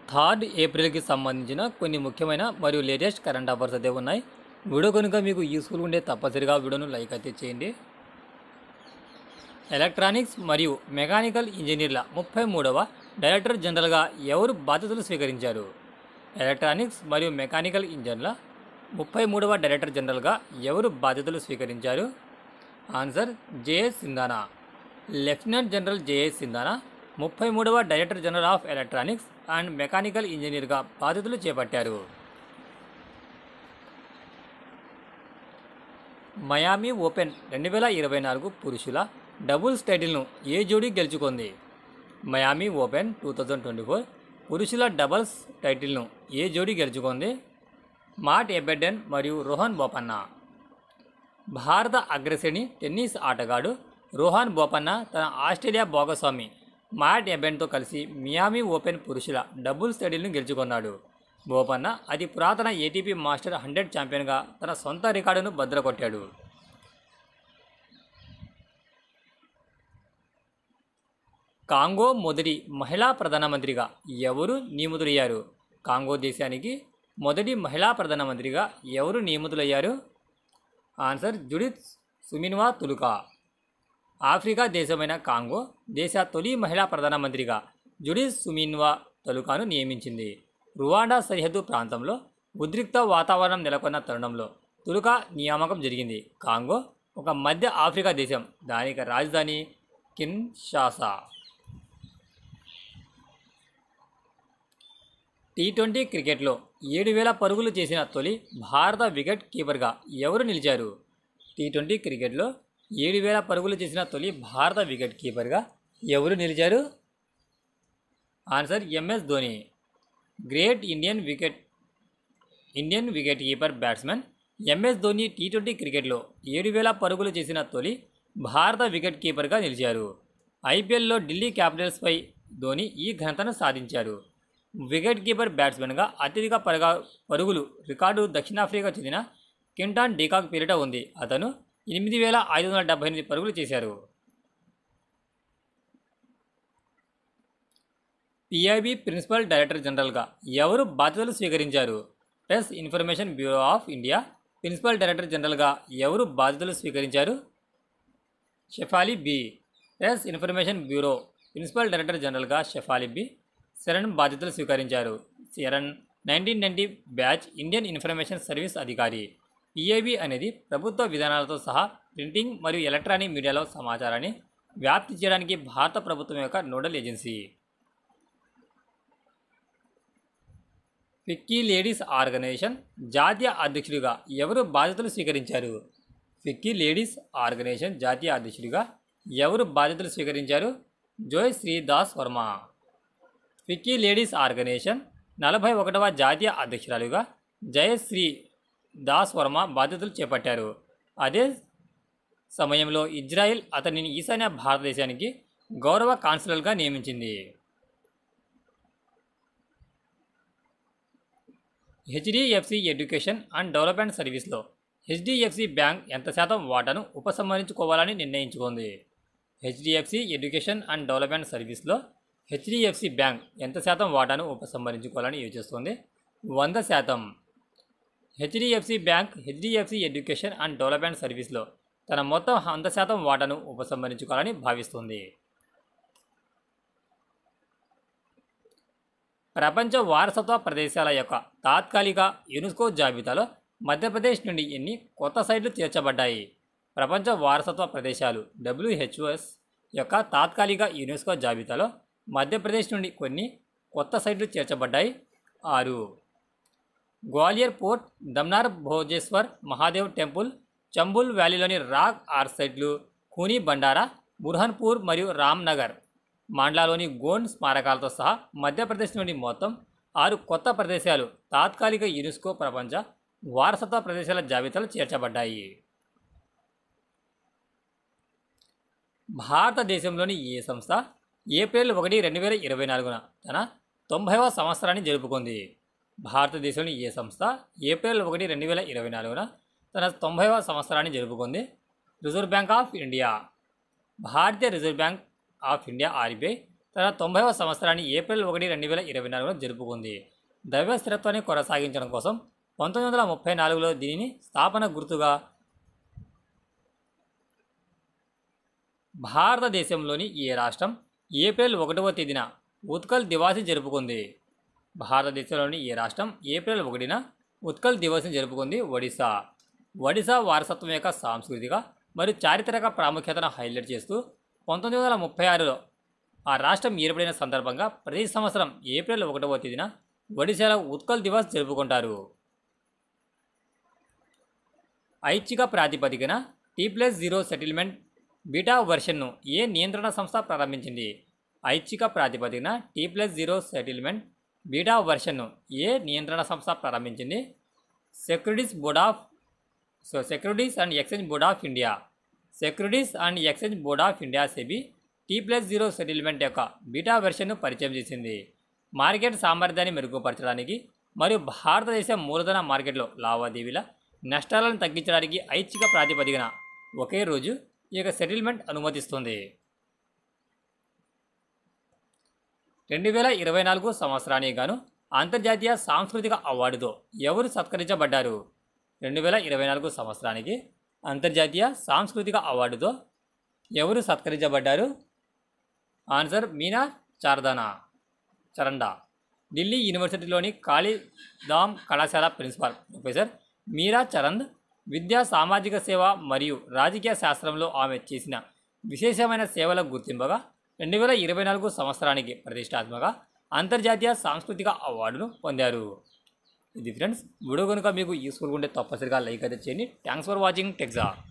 third ఏప్రిల్కి సంబంధించిన కొన్ని ముఖ్యమైన మరియు లేటెస్ట్ కరెంట్ అఫైర్స్ అయితే ఉన్నాయి వీడియో కనుక మీకు యూస్ఫుల్ ఉంటే తప్పనిసరిగా వీడియోను లైక్ అయితే చేయండి ఎలక్ట్రానిక్స్ మరియు మెకానికల్ ఇంజనీర్ల ముప్పై మూడవ డైరెక్టర్ జనరల్గా ఎవరు బాధ్యతలు స్వీకరించారు ఎలక్ట్రానిక్స్ మరియు మెకానికల్ ఇంజన్ల ముప్పై మూడవ డైరెక్టర్ జనరల్గా ఎవరు బాధ్యతలు స్వీకరించారు answer J S Sindhana lieutenant general J S Sindhana ముప్పై మూడవ director general of electronics and mechanical ఇంజనీర్గా బాధ్యతలు చేపట్టారు మయామి ఓపెన్ రెండు వేల ఇరవై నాలుగు పురుషుల డబుల్స్ టైటిల్ను ఏ జోడీ గెలుచుకుంది Miami open two thousand twenty four పురుషుల డబుల్స్ టైటిల్ను ఏ జోడీ గెలుచుకుంది మాట్ ఎబెడ్డెన్ మరియు రోహన్ బోపన్న భారత అగ్రశ్రేణి టెన్నిస్ ఆటగాడు రోహన్ బోపన్న తన ఆస్ట్రేలియా భాగస్వామి మాట్ ఎబెన్తో కలిసి మియామి ఓపెన్ పురుషుల డబుల్స్ టైటిల్ను గెలుచుకున్నాడు బోపన్న అతి పురాతన ఏటీపీ మాస్టర్ హండ్రెడ్ ఛాంపియన్గా తన సొంత రికార్డును భద్రకొట్టాడు కాంగో మొదటి మహిళా ప్రధానమంత్రిగా ఎవరు నియమితులయ్యారు కాంగో దేశానికి మొదటి మహిళా ప్రధానమంత్రిగా ఎవరు నియమితులయ్యారు answer Judith Suminwa Tuluka Africa దేశమైన కాంగో దేశ తొలి మహిళా ప్రధానమంత్రిగా జుడిత్ సుమిన్వా తులుకాను నియమించింది రువాండా సరిహద్దు ప్రాంతంలో ఉద్రిక్త వాతావరణం నెలకొన్న తరుణంలో తులుకా నియామకం జరిగింది కాంగో ఒక మధ్య ఆఫ్రికా దేశం దానికి రాజధాని కిన్షాసా టీ ట్వంటీ క్రికెట్లో ఏడు వేల పరుగులు చేసిన తొలి భారత వికెట్ కీపర్గా ఎవరు నిలిచారు టీ ట్వంటీ క్రికెట్లో ఏడు వేల పరుగులు చేసిన తొలి భారత వికెట్ కీపర్గా ఎవరు నిలిచారు answer M S Dhoni great Indian wicket Indian wicket keeper batsmen M S Dhoni T twenty క్రికెట్లో ఏడు వేల పరుగులు చేసిన తొలి భారత వికెట్ కీపర్గా నిలిచారు ఐపీఎల్లో ఢిల్లీ క్యాపిటల్స్పై ధోని ఈ ఘనతను సాధించారు వికెట్ కీపర్ బ్యాట్స్మెన్గా అత్యధిక పరగా పరుగులు రికార్డు దక్షిణాఫ్రికా చెందిన కింటాన్ డీకాక్ పేరిట ఉంది అతను ఎనిమిది వేల ఐదు వందల డెబ్బై ఎనిమిది పరుగులు చేశారు పిఐబి ప్రిన్సిపల్ డైరెక్టర్ జనరల్గా ఎవరు బాధ్యతలు స్వీకరించారు press information bureau of India principal director జనరల్గా ఎవరు బాధ్యతలు స్వీకరించారు Shefali B press information bureau principal director జనరల్గా షెఫాలి బి శరణ్ బాధ్యతలు స్వీకరించారు Sharan nineteen ninety batch Indian information service అధికారి పిఐబి అనేది ప్రభుత్వ విధానాలతో సహా ప్రింటింగ్ మరియు ఎలక్ట్రానిక్ మీడియాలో సమాచారాన్ని వ్యాప్తి చేయడానికి భారత ప్రభుత్వం యొక్క nodal agency FICCI ladies organisation జాతీయ అధ్యక్షుడిగా ఎవరు బాధ్యతలు స్వీకరించారు ఫిక్కీ లేడీస్ ఆర్గనైజేషన్ జాతీయ అధ్యక్షుడిగా ఎవరు బాధ్యతలు స్వీకరించారు Joy Shridas Varma FICCI ladies organisation నలభై ఒకటవ జాతీయ అధ్యక్షురాలుగా జయశ్రీ దాస్ వర్మ బాధ్యతలు చేపట్టారు అదే సమయంలో ఇజ్రాయెల్ అతనిని ఈశాన్య భారతదేశానికి గౌరవ కాన్సులర్గా నియమించింది హెచ్డిఎఫ్సి ఎడ్యుకేషన్ అండ్ డెవలప్మెంట్ సర్వీస్లో హెచ్డిఎఫ్సి బ్యాంక్ ఎంత శాతం వాటాను ఉపసంహరించుకోవాలని నిర్ణయించుకుంది హెచ్డిఎఫ్సి ఎడ్యుకేషన్ అండ్ డెవలప్మెంట్ సర్వీస్లో హెచ్డిఎఫ్సి బ్యాంక్ ఎంత శాతం వాటాను ఉపసంహరించుకోవాలని యోచిస్తుంది వంద శాతం HDFC bank HDFC education and development సర్వీస్లో తన మొత్తం వంద శాతం వాటాను ఉపసంహరించుకోవాలని భావిస్తుంది ప్రపంచ వారసత్వ ప్రదేశాల యొక్క తాత్కాలిక యునెస్కో జాబితాలో మధ్యప్రదేశ్ నుండి ఎన్ని కొత్త సైట్లు చేర్చబడ్డాయి ప్రపంచ వారసత్వ ప్రదేశాలు డబ్ల్యూహెచ్ఓఎస్ యొక్క తాత్కాలిక యునెస్కో జాబితాలో మధ్యప్రదేశ్ నుండి కొన్ని కొత్త సైట్లు చేర్చబడ్డాయి ఆరు గ్వాలియర్ పోర్ట్ దమ్నార్ భోజేశ్వర్ మహాదేవ్ టెంపుల్ చంబుల్ వ్యాలీలోని రాక్ ఆర్ సైట్లు ఖూనీ బండారా బుర్హన్పూర్ మరియు రామ్నగర్ మాండ్లాలోని గోండ్ స్మారకాలతో సహా మధ్యప్రదేశ్ నుండి మొత్తం ఆరు కొత్త ప్రదేశాలు తాత్కాలిక యునెస్కో ప్రపంచ వారసత్వ ప్రదేశాల జాబితాలో చేర్చబడ్డాయి భారతదేశంలోని ఏ సంస్థ ఏప్రిల్ ఒకటి రెండు వేల ఇరవై నాలుగున తన తొంభైవ సంవత్సరాన్ని జరుపుకుంది భారతదేశంలోని ఏ సంస్థ ఏప్రిల్ ఒకటి రెండు వేల ఇరవై నాలుగున తన తొంభైవ సంవత్సరాన్ని జరుపుకుంది రిజర్వ్ బ్యాంక్ ఆఫ్ ఇండియా భారతీయ reserve bank of India RBI తన తొంభైవ సంవత్సరాన్ని ఏప్రిల్ ఒకటి రెండు వేల ఇరవై నాలుగులో జరుపుకుంది ద్రవ్య స్థిరత్వాన్ని కొనసాగించడం కోసం పంతొమ్మిది వందల ముప్పై నాలుగులో దీనిని స్థాపన గుర్తుగా భారతదేశంలోని ఏ రాష్ట్రం ఏప్రిల్ ఒకటవ తేదీన ఉత్కల్ దివాసి జరుపుకుంది భారతదేశంలోని ఏ రాష్ట్రం ఏప్రిల్ ఒకటిన ఉత్కల్ దివస్ని జరుపుకుంది ఒడిశా ఒడిశా వారసత్వం యొక్క సాంస్కృతిక మరియు చారిత్రక ప్రాముఖ్యతను హైలైట్ చేస్తూ పంతొమ్మిది వందల ముప్పై ఆరులో ఆ రాష్ట్రం ఏర్పడిన సందర్భంగా ప్రతి సంవత్సరం ఏప్రిల్ ఒకటవ తేదీన ఒడిశాలో ఉత్కల్ దివస్ జరుపుకుంటారు ఐచ్ఛిక ప్రాతిపదికన T plus zero settlement beta వెర్షన్ను ఏ నియంత్రణ సంస్థ ప్రారంభించింది ఐచ్ఛిక ప్రాతిపదికన T plus zero settlement beta వెర్షన్ను ఏ నియంత్రణ సంస్థ ప్రారంభించింది securities board of so securities and exchange board of India securities and exchange board of India SEBI T plus zero settlement యొక్క బీటా వెర్షన్ను పరిచయం చేసింది మార్కెట్ సామర్థ్యాన్ని మెరుగుపరచడానికి మరియు భారతదేశ మూలధన మార్కెట్లో లావాదేవీల నష్టాలను తగ్గించడానికి ఐచ్ఛిక ప్రాతిపదికన ఒకే రోజు ఈ యొక్క సెటిల్మెంట్ అనుమతిస్తుంది రెండు వేల ఇరవై నాలుగు సంవత్సరానికి గాను అంతర్జాతీయ సాంస్కృతిక అవార్డుతో ఎవరు సత్కరించబడ్డారు రెండు వేల ఇరవై నాలుగు సంవత్సరానికి అంతర్జాతీయ సాంస్కృతిక అవార్డుతో ఎవరు సత్కరించబడ్డారు ఆన్సర్ మీనా చార్దానా చరండా ఢిల్లీ యూనివర్సిటీలోని కాళీధామ్ కళాశాల ప్రిన్సిపాల్ ప్రొఫెసర్ మీరా చరంద్ విద్యా సామాజిక సేవ మరియు రాజకీయ శాస్త్రంలో ఆమె చేసిన విశేషమైన సేవలకు గుర్తింపుగా రెండు వేల ఇరవై నాలుగు సంవత్సరానికి ప్రతిష్టాత్మక అంతర్జాతీయ సాంస్కృతిక అవార్డును పొందారు ఇది ఫ్రెండ్స్ వీడియో కనుక మీకు యూస్ఫుల్గా ఉంటే తప్పనిసరిగా లైక్ అయితే చేయండి థ్యాంక్స్ ఫర్ వాచింగ్ టెక్జా